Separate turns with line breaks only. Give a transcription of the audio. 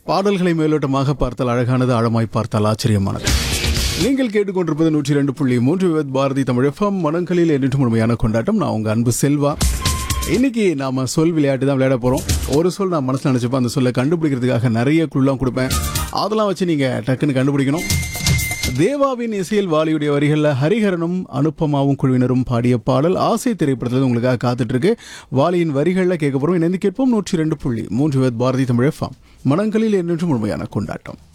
பாடல்களை மேலோட்டமாக பார்த்தால் அழகானது ஆழமாய் பார்த்தால் ஆச்சரியமானது நீங்கள் கேட்டுக்கொண்டிருப்பது நூற்றி ரெண்டு புள்ளி மூன்று விவத் பாரதி தமிழ் எஃப்எம் மனங்களில் என்றும் முழுமையான கொண்டாட்டம் நான் உங்க அன்பு செல்வா இன்னைக்கு நாம சொல் விளையாட்டு தான் விளையாட போறோம் ஒரு சொல் நான் மனசுல நினைச்சப்ப அந்த சொல்லை கண்டுபிடிக்கிறதுக்காக நிறைய குழுலாம் கொடுப்பேன் அதெல்லாம் வச்சு நீங்க டக்குன்னு கண்டுபிடிக்கணும் தேவாவின் இசையில் வாலியுடைய வரிகளில் ஹரிஹரனும் அனுப்பமாவும் குழுவினரும் பாடிய பாடல் ஆசை திரைப்படத்தில் உங்களுக்காக காத்துட்டு இருக்கு வாலியின் வரிகளில் கேட்க போறோம் இணைந்து கேட்போம் நூற்றி ரெண்டு புள்ளி மூன்று விவத் பாரதி தமிழ் எஃப்எம் மனங்களில் என்றும் முழுமையான கொண்டாட்டம்